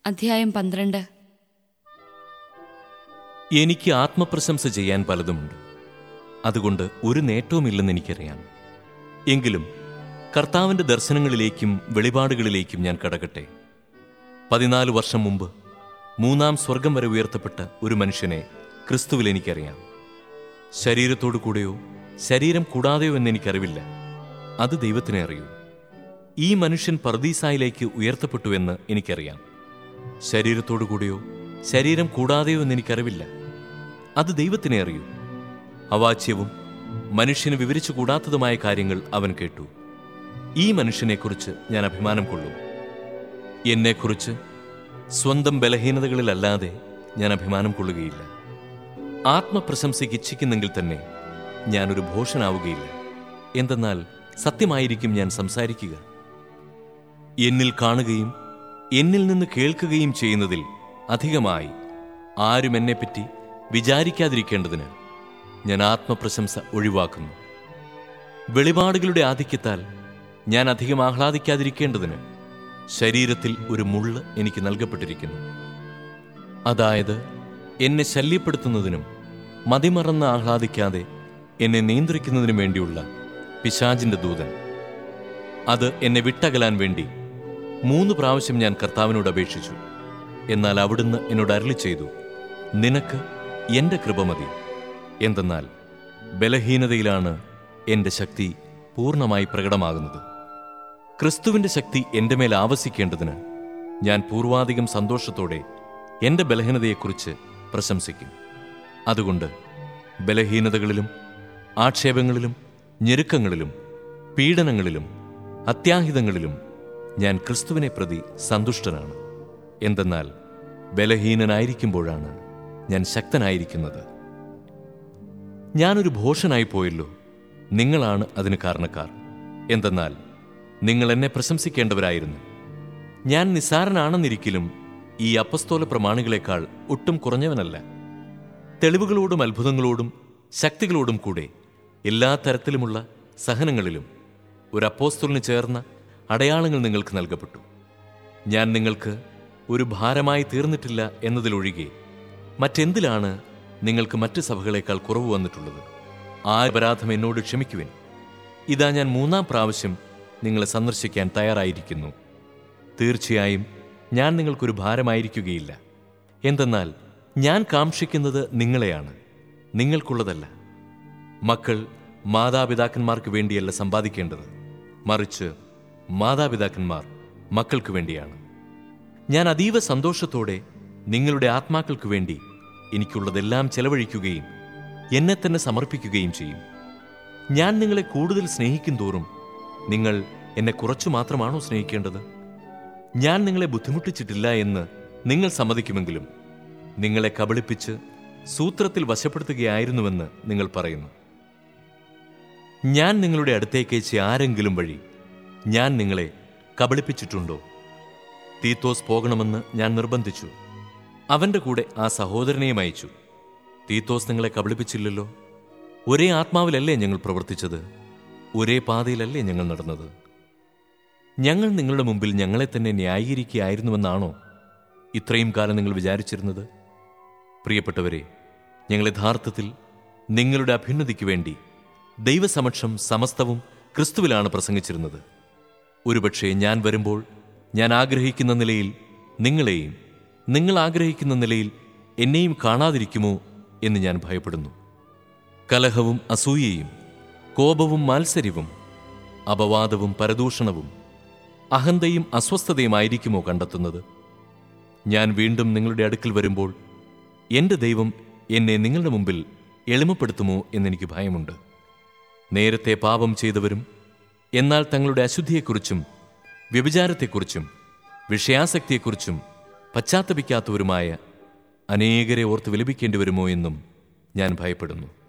അധ്യായം പന്ത്രണ്ട് എനിക്ക് ആത്മപ്രശംസ ചെയ്യാൻ പലതുമുണ്ട് അതുകൊണ്ട് ഒരു നേട്ടവുമില്ലെന്ന് എനിക്കറിയാം എങ്കിലും കർത്താവിൻ്റെ ദർശനങ്ങളിലേക്കും വെളിപാടുകളിലേക്കും ഞാൻ കടക്കട്ടെ പതിനാല് വർഷം മുമ്പ് മൂന്നാം സ്വർഗം വരെ ഉയർത്തപ്പെട്ട ഒരു മനുഷ്യനെ ക്രിസ്തുവിൽ എനിക്കറിയാം ശരീരത്തോടു കൂടെയോ ശരീരം കൂടാതെയോ എന്ന് എനിക്കറിവില്ല അത് ദൈവത്തിനെ അറിയൂ ഈ മനുഷ്യൻ പർദീസായിലേക്ക് ഉയർത്തപ്പെട്ടു എന്ന് എനിക്കറിയാം ശരീരത്തോടു കൂടെയോ ശരീരം കൂടാതെയോ എന്ന് എനിക്കറിവില്ല അത് ദൈവത്തിനെ അറിയൂ അവാച്യവും മനുഷ്യന് വിവരിച്ചു കൂടാത്തതുമായ കാര്യങ്ങൾ അവൻ കേട്ടു ഈ മനുഷ്യനെക്കുറിച്ച് ഞാൻ അഭിമാനം കൊള്ളും എന്നെക്കുറിച്ച് സ്വന്തം ബലഹീനതകളിലല്ലാതെ ഞാൻ അഭിമാനം കൊള്ളുകയില്ല ആത്മപ്രശംസയ്ക്ക് ഇച്ഛിക്കുന്നെങ്കിൽ തന്നെ ഞാനൊരു ഭോഷനാവുകയില്ല എന്തെന്നാൽ സത്യമായിരിക്കും ഞാൻ സംസാരിക്കുക എന്നിൽ കാണുകയും എന്നിൽ നിന്ന് കേൾക്കുകയും ചെയ്യുന്നതിൽ അധികമായി ആരും എന്നെപ്പറ്റി വിചാരിക്കാതിരിക്കേണ്ടതിന് ഞാൻ ആത്മപ്രശംസ ഒഴിവാക്കുന്നു വെളിപാടുകളുടെ ആധിക്യത്താൽ ഞാൻ അധികം ആഹ്ലാദിക്കാതിരിക്കേണ്ടതിന് ശരീരത്തിൽ ഒരു മുള്ള് എനിക്ക് നൽകപ്പെട്ടിരിക്കുന്നു അതായത് എന്നെ ശല്യപ്പെടുത്തുന്നതിനും മതിമറന്ന് ആഹ്ലാദിക്കാതെ എന്നെ നിയന്ത്രിക്കുന്നതിനും വേണ്ടിയുള്ള പിശാചിന്റെ ദൂതൻ അത് എന്നെ വിട്ടകലാൻ വേണ്ടി മൂന്ന് പ്രാവശ്യം ഞാൻ കർത്താവിനോട് അപേക്ഷിച്ചു എന്നാൽ അവിടുന്ന് എന്നോട് അരളി ചെയ്തു നിനക്ക് എന്റെ കൃപ മതി എന്തെന്നാൽ ബലഹീനതയിലാണ് എന്റെ ശക്തി പൂർണ്ണമായി പ്രകടമാകുന്നത് ക്രിസ്തുവിന്റെ ശക്തി എന്റെ മേൽ ആവസിക്കേണ്ടതിന് ഞാൻ പൂർവാധികം സന്തോഷത്തോടെ എന്റെ ബലഹീനതയെക്കുറിച്ച് പ്രശംസിക്കും അതുകൊണ്ട് ബലഹീനതകളിലും ആക്ഷേപങ്ങളിലും ഞെരുക്കങ്ങളിലും പീഡനങ്ങളിലും അത്യാഹിതങ്ങളിലും ഞാൻ ക്രിസ്തുവിനെ പ്രതി സന്തുഷ്ടനാണ് എന്തെന്നാൽ ബലഹീനനായിരിക്കുമ്പോഴാണ് ഞാൻ ശക്തനായിരിക്കുന്നത് ഞാനൊരു ഭോഷനായി പോയല്ലോ നിങ്ങളാണ് അതിന് കാരണക്കാർ എന്തെന്നാൽ നിങ്ങൾ എന്നെ പ്രശംസിക്കേണ്ടവരായിരുന്നു ഞാൻ നിസ്സാരനാണെന്നിരിക്കലും ഈ അപ്പസ്തോല പ്രമാണികളെക്കാൾ ഒട്ടും കുറഞ്ഞവനല്ല തെളിവുകളോടും അത്ഭുതങ്ങളോടും ശക്തികളോടും കൂടെ എല്ലാ തരത്തിലുമുള്ള സഹനങ്ങളിലും ഒരു അപ്പോസ്തോലിന് ചേർന്ന അടയാളങ്ങൾ നിങ്ങൾക്ക് നൽകപ്പെട്ടു ഞാൻ നിങ്ങൾക്ക് ഒരു ഭാരമായി തീർന്നിട്ടില്ല എന്നതിലൊഴികെ മറ്റെന്തിലാണ് നിങ്ങൾക്ക് മറ്റ് സഭകളേക്കാൾ കുറവ് വന്നിട്ടുള്ളത് ആ അപരാധം എന്നോട് ക്ഷമിക്കുവിൻ ഇതാ ഞാൻ മൂന്നാം പ്രാവശ്യം നിങ്ങളെ സന്ദർശിക്കാൻ തയ്യാറായിരിക്കുന്നു തീർച്ചയായും ഞാൻ നിങ്ങൾക്കൊരു ഭാരമായിരിക്കുകയില്ല എന്തെന്നാൽ ഞാൻ കാക്ഷിക്കുന്നത് നിങ്ങളെയാണ് നിങ്ങൾക്കുള്ളതല്ല മക്കൾ മാതാപിതാക്കന്മാർക്ക് വേണ്ടിയല്ല സമ്പാദിക്കേണ്ടത് മറിച്ച് മാതാപിതാക്കന്മാർ മക്കൾക്ക് വേണ്ടിയാണ് ഞാൻ അതീവ സന്തോഷത്തോടെ നിങ്ങളുടെ ആത്മാക്കൾക്ക് വേണ്ടി എനിക്കുള്ളതെല്ലാം ചെലവഴിക്കുകയും എന്നെ തന്നെ സമർപ്പിക്കുകയും ചെയ്യും ഞാൻ നിങ്ങളെ കൂടുതൽ സ്നേഹിക്കും തോറും നിങ്ങൾ എന്നെ കുറച്ചു മാത്രമാണോ സ്നേഹിക്കേണ്ടത് ഞാൻ നിങ്ങളെ ബുദ്ധിമുട്ടിച്ചിട്ടില്ല എന്ന് നിങ്ങൾ സമ്മതിക്കുമെങ്കിലും നിങ്ങളെ കബളിപ്പിച്ച് സൂത്രത്തിൽ വശപ്പെടുത്തുകയായിരുന്നുവെന്ന് നിങ്ങൾ പറയുന്നു ഞാൻ നിങ്ങളുടെ അടുത്തേക്ക് അയച്ച ആരെങ്കിലും വഴി ഞാൻ നിങ്ങളെ കബളിപ്പിച്ചിട്ടുണ്ടോ തീത്തോസ് പോകണമെന്ന് ഞാൻ നിർബന്ധിച്ചു അവന്റെ കൂടെ ആ സഹോദരനെയും അയച്ചു തീത്തോസ് നിങ്ങളെ കബളിപ്പിച്ചില്ലല്ലോ ഒരേ ആത്മാവിലല്ലേ ഞങ്ങൾ പ്രവർത്തിച്ചത് ഒരേ പാതയിലല്ലേ ഞങ്ങൾ നടന്നത് ഞങ്ങൾ നിങ്ങളുടെ മുമ്പിൽ ഞങ്ങളെ തന്നെ ന്യായീകരിക്കുകയായിരുന്നുവെന്നാണോ ഇത്രയും കാലം നിങ്ങൾ വിചാരിച്ചിരുന്നത് പ്രിയപ്പെട്ടവരെ ഞങ്ങൾ യഥാർത്ഥത്തിൽ നിങ്ങളുടെ അഭ്യുന്നതിക്ക് വേണ്ടി ദൈവസമക്ഷം സമസ്തവും ക്രിസ്തുവിലാണ് പ്രസംഗിച്ചിരുന്നത് ഒരുപക്ഷെ ഞാൻ വരുമ്പോൾ ഞാൻ ആഗ്രഹിക്കുന്ന നിലയിൽ നിങ്ങളെയും നിങ്ങൾ ആഗ്രഹിക്കുന്ന നിലയിൽ എന്നെയും കാണാതിരിക്കുമോ എന്ന് ഞാൻ ഭയപ്പെടുന്നു കലഹവും അസൂയയും കോപവും മാത്സര്യവും അപവാദവും പരദൂഷണവും അഹന്തയും അസ്വസ്ഥതയുമായിരിക്കുമോ കണ്ടെത്തുന്നത് ഞാൻ വീണ്ടും നിങ്ങളുടെ അടുക്കൽ വരുമ്പോൾ എൻ്റെ ദൈവം എന്നെ നിങ്ങളുടെ മുമ്പിൽ എളിമപ്പെടുത്തുമോ എന്നെനിക്ക് ഭയമുണ്ട് നേരത്തെ പാപം ചെയ്തവരും എന്നാൽ തങ്ങളുടെ അശുദ്ധിയെക്കുറിച്ചും വ്യഭിചാരത്തെക്കുറിച്ചും വിഷയാസക്തിയെക്കുറിച്ചും പശ്ചാത്തപിക്കാത്തവരുമായ അനേകരെ ഓർത്ത് വിലപിക്കേണ്ടി വരുമോ എന്നും ഞാൻ ഭയപ്പെടുന്നു